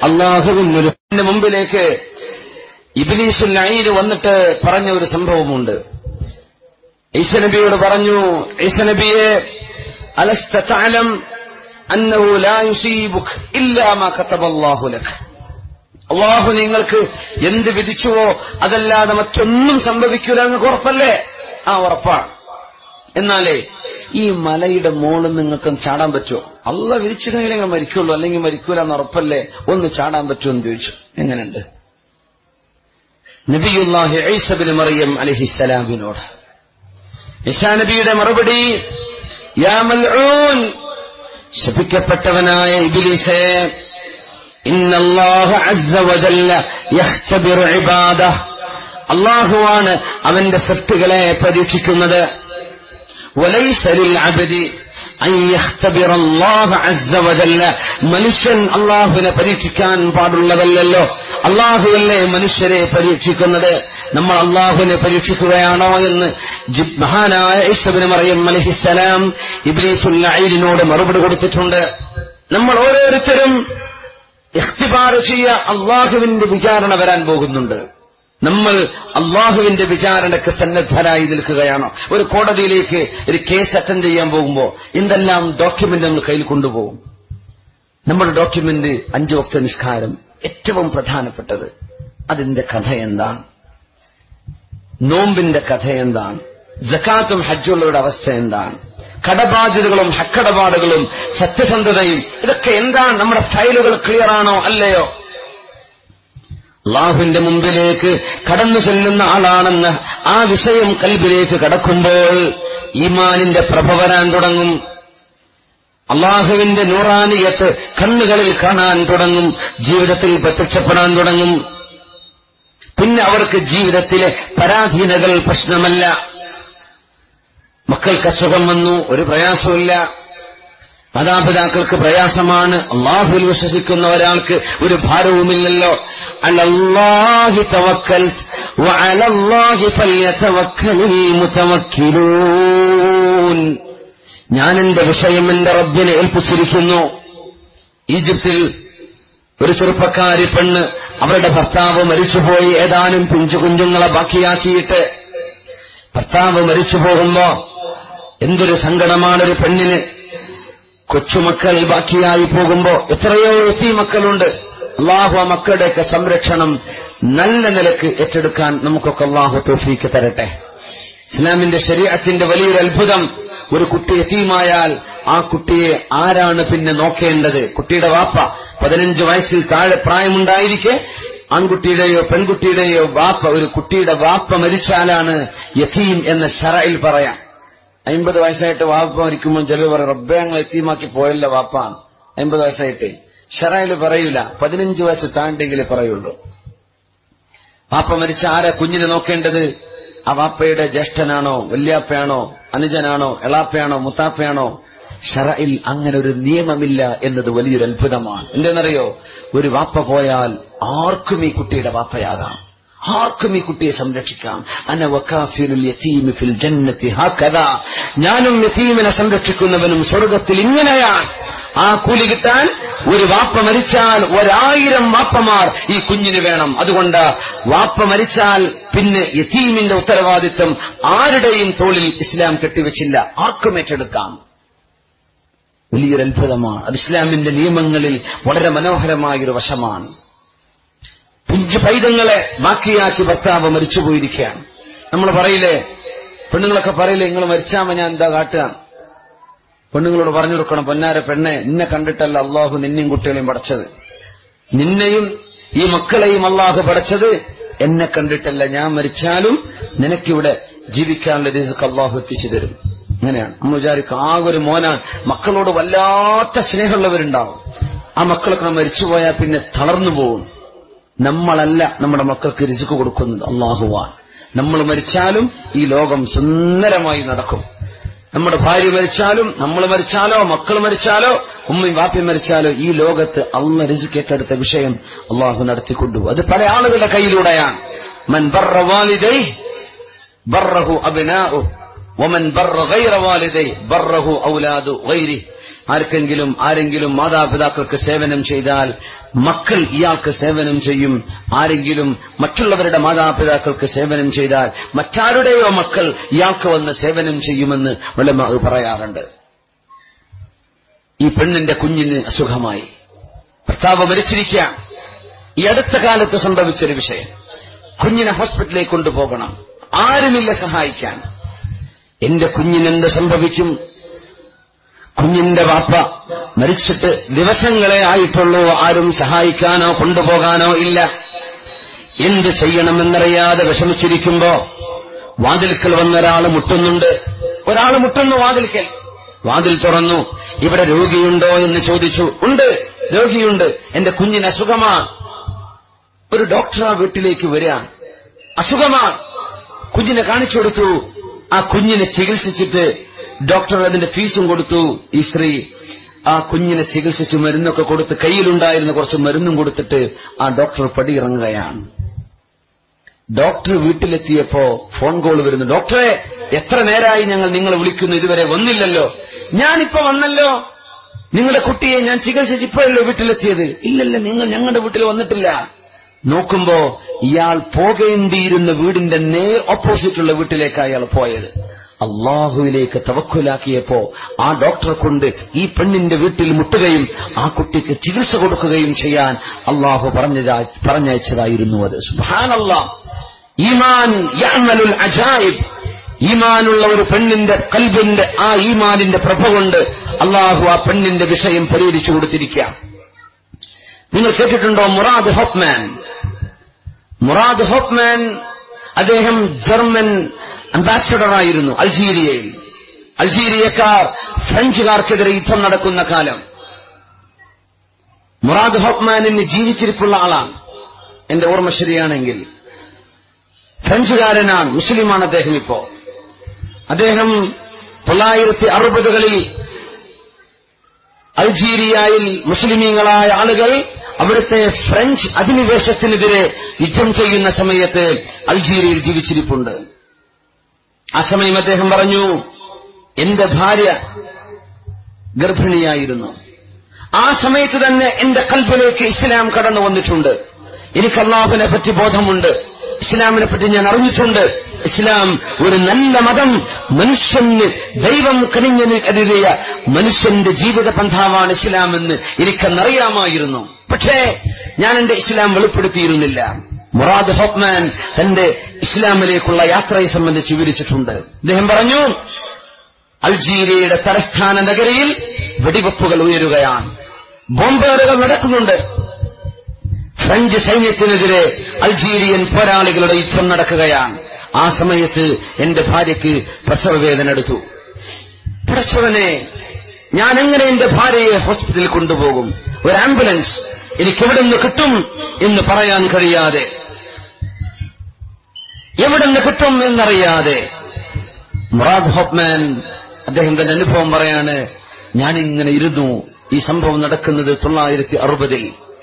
അള്ളാഹുവിനൊരു മുമ്പിലേക്ക് ഇബിലീസുൽ ലഈന് വന്നിട്ട് പറഞ്ഞ ഒരു സംഭവമുണ്ട് ഈസ നബിയോട് പറഞ്ഞു ഈസ നബിയെ അലസ്ത തഅലം അന്നഹു ലാ യുസീബുക ഇല്ലാ മാ കതബല്ലാഹു ലക അള്ളാഹു നിങ്ങൾക്ക് എന്ത് വിധിച്ചുവോ അതല്ലാതെ മറ്റൊന്നും സംഭവിക്കൂല എന്ന് ഉറപ്പല്ലേ ആ ഉറപ്പാണ് എന്നാലേ ഈ മലയുടെ മോളിൽ നിങ്ങൾക്ക് ചാടാൻ പറ്റുമോ അല്ല വിരിച്ചിട്ടുണ്ടെങ്കിൽ നിങ്ങൾ മരിക്കുള്ളൂ അല്ലെങ്കിൽ മരിക്കൂല എന്ന് ഉറപ്പല്ലേ ഒന്ന് ചാടാൻ പറ്റുമോ എന്ന് ചോദിച്ചു എങ്ങനെയുണ്ട് നബിയുല്ലാഹി ഐസബിന് മറിയം അലഹിസലാമിനോട് ഇസാ നബിയുടെ മറുപടി യാ മൽഊൻ ശപിക്കപ്പെട്ടവനായ ഇബിലിസേ ഇന്നല്ലാഹ അസ്സ വജല്ല യഖ്തബിറു ഇബാദഹ് അള്ളാഹുവാണ് അവന്റെ സൃഷ്ടികളെ പരീക്ഷിക്കുന്നത് وليس للعبد أن يختبر الله عز وجل മനുഷ്യൻ അള്ളാഹുവിനെ പരീക്ഷിക്കാൻ പാടുള്ളതല്ലല്ലോ അള്ളാഹുവല്ലേ മനുഷ്യരെ പരീക്ഷിക്കുന്നത് നമ്മൾ അള്ളാഹുവിനെ പരീക്ഷിക്കുകയാണോ എന്ന് ജി- മഹാനായ ഈശ്വരന് മറിയം അലഹിസലാം ഇബ്ലീസുല്ലൈലിനോട് മറുപടി കൊടുത്തിട്ടുണ്ട് നമ്മൾ ഓരോരുത്തരും ഇഖ്തിബാർ ചെയ്യ അള്ളാഹുവിന്റെ വിചാരണ വരാൻ പോകുന്നുണ്ട് നമ്മൾ അള്ളാഹുവിന്റെ വിചാരണയ്ക്ക് സന്നദ്ധരായി നിൽക്കുകയാണോ ഒരു കോടതിയിലേക്ക് ഒരു കേസ് അറ്റൻഡ് ചെയ്യാൻ പോകുമ്പോൾ എന്തെല്ലാം ഡോക്യുമെന്റ് നമ്മൾ കയ്യിൽ കൊണ്ടുപോകും നമ്മുടെ ഡോക്യുമെന്റ് അഞ്ചു വക്ത നിസ്കാരം ഏറ്റവും പ്രധാനപ്പെട്ടത് അതിന്റെ കഥ എന്താണ് നോമ്പിന്റെ കഥ എന്താണ് ജക്കാത്തും ഹജ്ജുള്ളവരുടെ അവസ്ഥ എന്താണ് കടബാധ്യതകളും ഹക്കടപാടുകളും സത്യസന്ധതയും ഇതൊക്കെ എന്താണ് നമ്മുടെ ഫയലുകൾ ക്ലിയർ ആണോ അല്ലയോ അള്ളാഹുവിന്റെ മുമ്പിലേക്ക് കടന്നു ചെല്ലുന്ന ആളാണെന്ന് ആ വിഷയം കൽബിലേക്ക് കടക്കുമ്പോൾ ഈമാനിന്റെ പ്രഭ വരാൻ തുടങ്ങും അള്ളാഹുവിന്റെ നൂറാനിയത്ത് കണ്ണുകളിൽ കാണാൻ തുടങ്ങും ജീവിതത്തിൽ പ്രത്യക്ഷപ്പെടാൻ തുടങ്ങും പിന്നെ അവർക്ക് ജീവിതത്തിലെ പരാധീനകൾ പ്രശ്നമല്ല മക്കൾക്ക് അസുഖം വന്നു ഒരു പ്രയാസമില്ല മാതാപിതാക്കൾക്ക് പ്രയാസമാണ് അള്ളാഹുവിൽ വിശ്വസിക്കുന്ന ഒരാൾക്ക് ഒരു ഭാരവുമില്ലല്ലോ അലല്ലാഹി തവക്കൽ വഅലല്ലാഹി ഫല്യതവക്കലിൽ മുതവക്കിലൂൻ ഞാൻ എന്റെ വിഷയം എന്റെ റബ്ബിനെ ഏൽപ്പിച്ചിരിക്കുന്നു ഈജിപ്തിൽ ഒരു ചെറുപ്പക്കാരി പെണ്ണ് അവരുടെ ഭർത്താവ് മരിച്ചുപോയി ഏതാനും പിഞ്ചു കുഞ്ഞുങ്ങളെ ബാക്കിയാക്കിയിട്ട് ഭർത്താവ് മരിച്ചു പോകുമ്പോ എന്തൊരു സങ്കടമാണ് ഒരു പെണ്ണിന് കൊച്ചുമക്കൾ ബാക്കിയായി പോകുമ്പോ എത്രയോ എത്തി മക്കളുണ്ട് അള്ളാഹു ആ മക്കളുടെയൊക്കെ സംരക്ഷണം നല്ല നിലക്ക് ഏറ്റെടുക്കാൻ നമുക്കൊക്കെ അള്ളാഹു തോഫീക്ക് തരട്ടെ ഇസ്ലാമിന്റെ ശരീരത്തിന്റെ വലിയൊരു അത്ഭുതം ഒരു കുട്ടി എത്തിയുമായാൽ ആ കുട്ടിയെ ആരാണ് പിന്നെ നോക്കേണ്ടത് കുട്ടിയുടെ വാപ്പ പതിനഞ്ച് വയസ്സിൽ താഴെ പ്രായമുണ്ടായിരിക്കെ ആൺകുട്ടിയുടെയോ പെൺകുട്ടിയുടെയോ വാപ്പ ഒരു കുട്ടിയുടെ വാപ്പ മരിച്ചാലാണ് യഥീം എന്ന ഷറയിൽ പറയാം അമ്പത് വയസ്സായിട്ട് വാപ്പ മരിക്കുമ്പോൾ ചിലർ പറയും റബ്ബെ ഞങ്ങൾ എത്തിയുമാക്കി പോയല്ലോ വാപ്പാണ് അമ്പത് വയസ്സായിട്ട് ഷറയിൽ പറയൂല പതിനഞ്ച് വയസ്സ് താണ്ടെങ്കിലേ പറയുള്ളൂ വാപ്പ മരിച്ച ആരാ കുഞ്ഞിനെ നോക്കേണ്ടത് ആ വാപ്പയുടെ ജ്യേഷ്ഠനാണോ വല്യാപ്പയാണോ അനുജനാണോ എളാപ്പയാണോ മുത്താപ്പയാണോ ഷറയിൽ അങ്ങനെ ഒരു നിയമമില്ല എന്നത് വലിയൊരു അത്ഭുതമാണ് എന്തെന്നറിയോ ഒരു വാപ്പ പോയാൽ ആർക്കും ഈ കുട്ടിയുടെ വാപ്പയാകാം ആർക്കും ഈ കുട്ടിയെ സംരക്ഷിക്കാം അന വക്കാഫിലുൽ യതീമി ഫിൽ ജന്നത്തി ഹാക്കദാ ഞാനും യതീമിനെ സംരക്ഷിക്കുന്നവനും സ്വർഗത്തിൽ ഇങ്ങനെയാണ് ആ കൂലി കിട്ടാൻ ഒരു വാപ്പ മരിച്ചാൽ ഒരായിരം വാപ്പമാർ ഈ കുഞ്ഞിന് വേണം അതുകൊണ്ട് വാപ്പ മരിച്ചാൽ പിന്നെ യതീമിന്റെ ഉത്തരവാദിത്വം ആരുടെയും തോളിൽ ഇസ്ലാം കെട്ടിവെച്ചില്ല ആർക്കും ഏറ്റെടുക്കാം വലിയൊരു അത്ഭുതമാണ് അത് ഇസ്ലാമിന്റെ നിയമങ്ങളിൽ വളരെ മനോഹരമായൊരു വശമാണ് പിഞ്ചു പൈതങ്ങളെ ബാക്കിയാക്കി ഭർത്താവ് മരിച്ചുപോയിരിക്കുകയാണ് നമ്മൾ പറയില്ലേ പെണ്ണുങ്ങളൊക്കെ പറയില്ലേ നിങ്ങൾ മരിച്ചാമ ഞാൻ എന്താ കാട്ടുക പെണ്ണുങ്ങളോട് പറഞ്ഞു കൊടുക്കണം പൊന്നാര പെണ്ണെ നിന്നെ കണ്ടിട്ടല്ല അള്ളാഹു നിന്നെയും കുട്ടികളെയും പടച്ചത് നിന്നെയും ഈ മക്കളെയും അള്ളാഹു പടച്ചത് എന്നെ കണ്ടിട്ടല്ല ഞാൻ മരിച്ചാലും നിനക്കിവിടെ ജീവിക്കാനുള്ള റിസ്ക് അള്ളാഹു എത്തിച്ചു തരും അങ്ങനെയാണ് നമ്മൾ വിചാരിക്കും ആകെ ഒരു മോനാണ് മക്കളോട് വല്ലാത്ത സ്നേഹമുള്ളവരുണ്ടാവും ആ മക്കളൊക്കെ മരിച്ചുപോയാൽ പിന്നെ തളർന്നു പോകും നമ്മളല്ല നമ്മുടെ മക്കൾക്ക് രുചിക്ക് കൊടുക്കുന്നത് അള്ളാഹുവാൻ നമ്മൾ മരിച്ചാലും ഈ ലോകം സുന്ദരമായി നടക്കും നമ്മുടെ ഭാര്യ മരിച്ചാലും നമ്മൾ മരിച്ചാലോ മക്കൾ മരിച്ചാലോ ഉമ്മയും വാപ്പയും മരിച്ചാലോ ഈ ലോകത്ത് അള്ള രുചിക്ക് ഏറ്റെടുത്ത വിഷയം അള്ളാഹു നടത്തിക്കൊണ്ടുപോകും അത് പല ആളുകളുടെ കയ്യിലൂടെയാണ് മൻ ബർറ വാലിദൈ ബർറഹു അബ്നാഉ വമൻ ബർറ ഗൈറ വാലിദൈ ബർറഹു ഔലാദു ഗൈരി ആർക്കെങ്കിലും ആരെങ്കിലും മാതാപിതാക്കൾക്ക് സേവനം ചെയ്താൽ മക്കൾ ഇയാൾക്ക് സേവനം ചെയ്യും ആരെങ്കിലും മറ്റുള്ളവരുടെ മാതാപിതാക്കൾക്ക് സേവനം ചെയ്താൽ മറ്റാരുടെയോ മക്കൾ ഇയാൾക്ക് വന്ന് സേവനം ചെയ്യുമെന്ന് ഉലമ പറയാറുണ്ട് ഈ പെണ്ണിന്റെ കുഞ്ഞിന് അസുഖമായി ഭർത്താവ് മരിച്ചിരിക്കാം ഈ അടുത്ത കാലത്ത് സംഭവിച്ചൊരു വിഷയം കുഞ്ഞിനെ ഹോസ്പിറ്റലിലേക്ക് കൊണ്ടുപോകണം ആരുമില്ല സഹായിക്കാൻ എന്റെ കുഞ്ഞിനെന്ത് സംഭവിക്കും കുഞ്ഞിന്റെ വാപ്പ മരിച്ചിട്ട് ദിവസങ്ങളെ ആയിട്ടുള്ളൂ ആരും സഹായിക്കാനോ കൊണ്ടുപോകാനോ ഇല്ല എന്ത് ചെയ്യണമെന്നറിയാതെ വിഷമിച്ചിരിക്കുമ്പോ വാതിൽക്കൽ വന്നൊരാൾ മുട്ടുന്നുണ്ട് ഒരാൾ മുട്ടുന്നു വാതിൽക്കൽ വാതിൽ തുറന്നു ഇവിടെ രോഗിയുണ്ടോ എന്ന് ചോദിച്ചു ഉണ്ട് രോഗിയുണ്ട് എന്റെ കുഞ്ഞിന് അസുഖമാണ് ഒരു ഡോക്ടർ ആ വീട്ടിലേക്ക് വരിക അസുഖമാണ് കുഞ്ഞിനെ കാണിച്ചു കൊടുത്തു ആ കുഞ്ഞിനെ ചികിത്സിച്ചിട്ട് ഡോക്ടർ അതിന്റെ ഫീസും കൊടുത്തു ഈ സ്ത്രീ ആ കുഞ്ഞിനെ ചികിത്സിച്ച് മരുന്നൊക്കെ കൊടുത്ത് കയ്യിലുണ്ടായിരുന്ന കുറച്ച് മരുന്നും കൊടുത്തിട്ട് ആ ഡോക്ടർ പടിയിറങ്ങുകയാണ് ഡോക്ടർ വീട്ടിലെത്തിയപ്പോ ഫോൺ കോൾ വരുന്നു ഡോക്ടറെ എത്ര നേരമായി ഞങ്ങൾ നിങ്ങളെ വിളിക്കുന്നു ഇതുവരെ വന്നില്ലല്ലോ ഞാനിപ്പോ വന്നല്ലോ നിങ്ങളുടെ കുട്ടിയെ ഞാൻ ചികിത്സിച്ച് ഇപ്പോഴല്ലോ വീട്ടിലെത്തിയത് ഇല്ലല്ല നിങ്ങൾ ഞങ്ങളുടെ വീട്ടിൽ വന്നിട്ടില്ല നോക്കുമ്പോ ഇയാൾ പോകേണ്ടിയിരുന്ന വീടിന്റെ നേർ ഓപ്പോസിറ്റുള്ള വീട്ടിലേക്ക് അയാൾ പോയത് അള്ളാഹുവിലേക്ക് തവക്കുലാക്കിയപ്പോ ആ ഡോക്ടറെ കൊണ്ട് ഈ പെണ്ണിന്റെ വീട്ടിൽ മുട്ടുകയും ആ കുട്ടിക്ക് ചികിത്സ കൊടുക്കുകയും ചെയ്യാൻ അള്ളാഹു പറഞ്ഞതാ പറഞ്ഞയച്ചതായിരുന്നു അത് സുഹാനല്ലാ ഈമാൻ യഅ്മലുൽ അജായിബ് ഈമാനുള്ള ഒരു പെണ്ണിന്റെ കൽബിന്റെ ആ ഈമാനിന്റെ പ്രഭ കൊണ്ട് അള്ളാഹു ആ പെണ്ണിന്റെ വിഷയം പരിഹരിച്ചു കൊടുത്തിരിക്കാം നിങ്ങൾ കേട്ടിട്ടുണ്ടോ മുറാദ് ഹോപ്മാൻ മുറാദ് ഹോപ്മാൻ അദ്ദേഹം ജർമ്മൻ അംബാസഡറായിരുന്നു അൾജീരിയയിൽ അൾജീരിയക്കാർ ഫ്രഞ്ചുകാർക്കെതിരെ യുദ്ധം നടക്കുന്ന കാലം മുറാദ് ഹോപ്മാനിന് ജീവിച്ചിരിപ്പുള്ള ആളാണ് എന്റെ ഓർമ്മ ശരിയാണെങ്കിൽ ഫ്രഞ്ചുകാരനാണ് മുസ്ലിമാണ് അദ്ദേഹം ഇപ്പോ അദ്ദേഹം തൊള്ളായിരത്തി അറുപതുകളിൽ അൾജീരിയയിൽ മുസ്ലിമീങ്ങളായ ആളുകൾ അവിടുത്തെ ഫ്രഞ്ച് അധിനിവേശത്തിനെതിരെ യുദ്ധം ചെയ്യുന്ന സമയത്ത് അൾജീരിയയിൽ ജീവിച്ചിരിപ്പുണ്ട് ആ സമയം അദ്ദേഹം പറഞ്ഞു എന്റെ ഭാര്യ ഗർഭിണിയായിരുന്നു ആ സമയത്ത് തന്നെ എന്റെ കൽബിലേക്ക് ഇസ്ലാം കടന്നു വന്നിട്ടുണ്ട് എനിക്ക് അള്ളാഹുവിനെ പറ്റി ബോധമുണ്ട് ഇസ്ലാമിനെ പറ്റി ഞാൻ അറിഞ്ഞിട്ടുണ്ട് ഇസ്ലാം ഒരു നല്ല മതം മനുഷ്യന് ദൈവം കനിഞ്ഞു കരുതിയ മനുഷ്യന്റെ ജീവിത പന്ഥാവാണ് ഇസ്ലാം എന്ന് എനിക്കെന്നറിയാമായിരുന്നു പക്ഷേ ഞാൻ എന്റെ ഇസ്ലാം വെളിപ്പെടുത്തിയിരുന്നില്ല മുറാദ് ഹോപ്മാൻ തന്റെ ഇസ്ലാമിലേക്കുള്ള യാത്രയെ സംബന്ധിച്ച് വിവരിച്ചിട്ടുണ്ട് അദ്ദേഹം പറഞ്ഞു അൾജീരിയയുടെ തലസ്ഥാന നഗരിയിൽ വെടിവെപ്പുകൾ ഉയരുകയാണ് ബോംബേറുകൾ നടക്കുന്നുണ്ട് ഫ്രഞ്ച് സൈന്യത്തിനെതിരെ അൾജീരിയൻ പോരാളികളുടെ യുദ്ധം നടക്കുകയാണ് ആ സമയത്ത് എന്റെ ഭാര്യയ്ക്ക് പ്രസവവേദന എടുത്തു പ്രസവനെ ഞാൻ എങ്ങനെ എന്റെ ഭാര്യയെ ഹോസ്പിറ്റലിൽ കൊണ്ടുപോകും ഒരു ആംബുലൻസ് എനിക്ക് എവിടെ നിന്ന് കിട്ടും എന്ന് പറയാൻ കഴിയാതെ എവിടെ നിന്ന് കിട്ടും എന്നറിയാതെ മുറാദ് ഹോപ്മാൻ അദ്ദേഹം തന്റെ അനുഭവം പറയാണ് ഞാനിങ്ങനെ ഇരുന്നു ഈ സംഭവം നടക്കുന്നത് തൊള്ളായിരത്തി അറുപതിൽ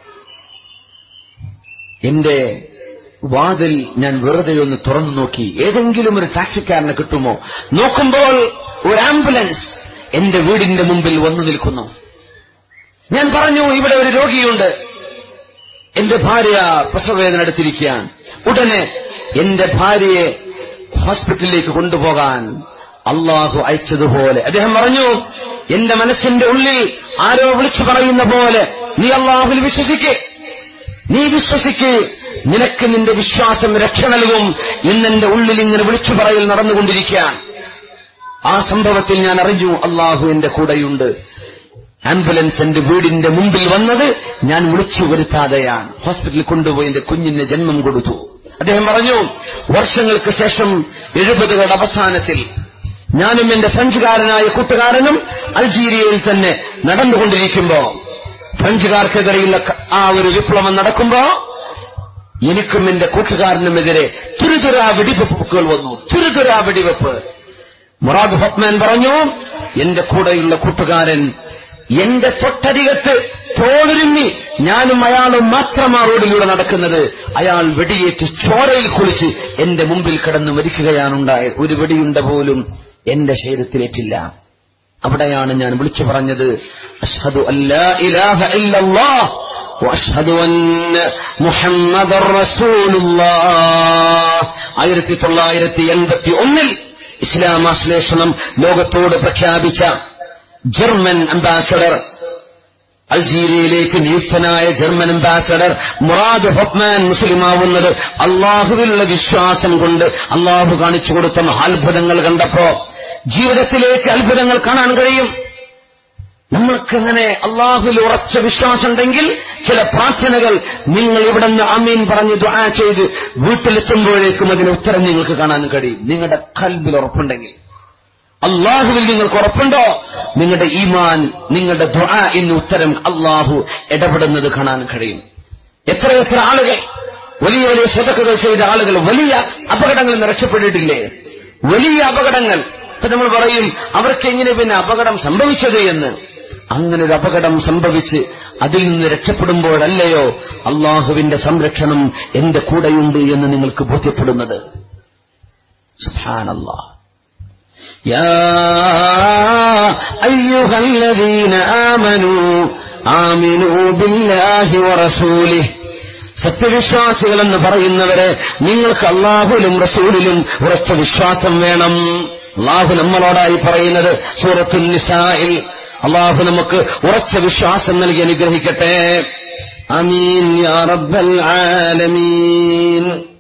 എന്റെ വാതിൽ ഞാൻ വെറുതെ ഒന്ന് തുറന്നു നോക്കി ഏതെങ്കിലും ഒരു ടാക്സിക്കാരനെ കിട്ടുമോ നോക്കുമ്പോൾ ഒരു ആംബുലൻസ് എന്റെ വീടിന്റെ മുമ്പിൽ വന്നു നിൽക്കുന്നു ഞാൻ പറഞ്ഞു ഇവിടെ ഒരു രോഗിയുണ്ട് എന്റെ ഭാര്യ പ്രസവവേദന എടുത്തിരിക്കുകയാണ് ഉടനെ എന്റെ ഭാര്യയെ ഹോസ്പിറ്റലിലേക്ക് കൊണ്ടുപോകാൻ അള്ളാഹു അയച്ചതുപോലെ അദ്ദേഹം പറഞ്ഞു എന്റെ മനസ്സിന്റെ ഉള്ളിൽ ആരോ വിളിച്ചു പറയുന്ന പോലെ നീ അള്ളാഹുൽ വിശ്വസിക്ക് നീ വിശ്വസിക്ക് നിനക്ക് നിന്റെ വിശ്വാസം രക്ഷ നൽകും എന്നെന്റെ ഉള്ളിൽ ഇങ്ങനെ വിളിച്ചു പറയൽ നടന്നുകൊണ്ടിരിക്കുകയാണ് ആ സംഭവത്തിൽ ഞാൻ അറിഞ്ഞു അള്ളാഹു എന്റെ കൂടെയുണ്ട് ആംബുലൻസ് എന്റെ വീടിന്റെ മുമ്പിൽ വന്നത് ഞാൻ വിളിച്ചു വരുത്താതെയാണ് ഹോസ്പിറ്റലിൽ കൊണ്ടുപോയി എന്റെ കുഞ്ഞിന് ജന്മം കൊടുത്തു അദ്ദേഹം പറഞ്ഞു വർഷങ്ങൾക്ക് ശേഷം എഴുപതുകളുടെ അവസാനത്തിൽ ഞാനും എന്റെ ഫ്രഞ്ചുകാരനായ കൂട്ടുകാരനും അൾജീരിയയിൽ തന്നെ നടന്നുകൊണ്ടിരിക്കുമ്പോ ഫ്രഞ്ചുകാർക്കെതിരെയുള്ള ആ ഒരു വിപ്ലവം നടക്കുമ്പോ എനിക്കും എന്റെ കൂട്ടുകാരനുമെതിരെ തുരുതുരാ വെടിവെപ്പുകൾ വന്നു തുരുതുരാ വെടിവെപ്പ് മുറാദ് ഹോപ്മാൻ പറഞ്ഞു എന്റെ കൂടെയുള്ള കൂട്ടുകാരൻ എന്റെ തൊട്ടരികത്ത് തോളിരുന്നി ഞാനും അയാളും മാത്രമാ റോഡിലൂടെ നടക്കുന്നത് അയാൾ വെടിയേറ്റ് ചോരയിൽ കുളിച്ച് എന്റെ മുമ്പിൽ കിടന്ന് മരിക്കുകയാണുണ്ടായത് ഒരു വെടിയുണ്ട പോലും എന്റെ ശരീരത്തിലേറ്റില്ല അവിടെയാണ് ഞാൻ വിളിച്ചു പറഞ്ഞത് അഷ്ഹദു അല്ലാ ഇലാഹ ഇല്ലല്ലാഹ് വഅഷ്ഹദു അന്ന മുഹമ്മദർ റസൂലുള്ളാഹ് ആയിരത്തി തൊള്ളായിരത്തി എൺപത്തി ഒന്നിൽ ഇസ്ലാം ആശ്ലേഷണം ലോകത്തോട് പ്രഖ്യാപിച്ച ജർമ്മൻ അംബാസഡർ അൾജീരിയയിലേക്ക് നിയുക്തനായ ജർമ്മൻ അംബാസഡർ മുറാദ് ഹൊപ്മാൻ മുസ്ലിമാവുന്നത് അള്ളാഹുവിലുള്ള വിശ്വാസം കൊണ്ട് അള്ളാഹു കാണിച്ചു കൊടുത്ത മഹാത്ഭുതങ്ങൾ കണ്ടപ്പോ ജീവിതത്തിലേക്ക് അത്ഭുതങ്ങൾ കാണാൻ കഴിയും നമ്മൾക്കങ്ങനെ അള്ളാഹുവിൽ ഉറച്ച വിശ്വാസമുണ്ടെങ്കിൽ ചില പ്രാർത്ഥനകൾ നിങ്ങൾ ഇവിടെ നിന്ന് അമീൻ പറഞ്ഞ് ദുആ ചെയ്ത് വീട്ടിലെത്തുമ്പോഴേക്കും അതിന് ഉത്തരം നിങ്ങൾക്ക് കാണാൻ കഴിയും നിങ്ങളുടെ കൽബിൽ ഉറപ്പുണ്ടെങ്കിൽ അള്ളാഹുവിൽ നിങ്ങൾക്ക് ഉറപ്പുണ്ടോ നിങ്ങളുടെ ഈമാൻ നിങ്ങളുടെ ദുആ ഇന്ന് ഉത്തരം അള്ളാഹു ഇടപെടുന്നത് കാണാൻ കഴിയും എത്ര എത്ര ആളുകൾ വലിയ വലിയ സ്വതക്കുകൾ ചെയ്ത ആളുകൾ വലിയ അപകടങ്ങളിൽ നിന്ന് രക്ഷപ്പെട്ടിട്ടില്ലേ വലിയ അപകടങ്ങൾ ഇപ്പൊ നമ്മൾ പറയും അവർക്ക് എങ്ങനെ പിന്നെ അപകടം സംഭവിച്ചത് എന്ന് അങ്ങനെ ഒരു അപകടം സംഭവിച്ച് അതിൽ നിന്ന് രക്ഷപ്പെടുമ്പോഴല്ലയോ അള്ളാഹുവിന്റെ സംരക്ഷണം എന്റെ കൂടെയുണ്ട് എന്ന് നിങ്ങൾക്ക് ബോധ്യപ്പെടുന്നത് സുബ്ഹാനല്ലാഹ് يا أيها الذين آمنوا آمنوا بالله ورسوله സത്യവിശ്വാസികളെന്ന് പറയുന്നവരെ നിങ്ങൾക്ക് അള്ളാഹുലും റസൂലിലും ഉറച്ച വിശ്വാസം വേണം അള്ളാഹു നമ്മളോടായി പറയുന്നത് സൂറത്തുൽ നിസായിൽ അള്ളാഹു നമുക്ക് ഉറച്ച വിശ്വാസം നൽകി അനുഗ്രഹിക്കട്ടെ അമീൻ യാ റബ്ബൽ ആലമീൻ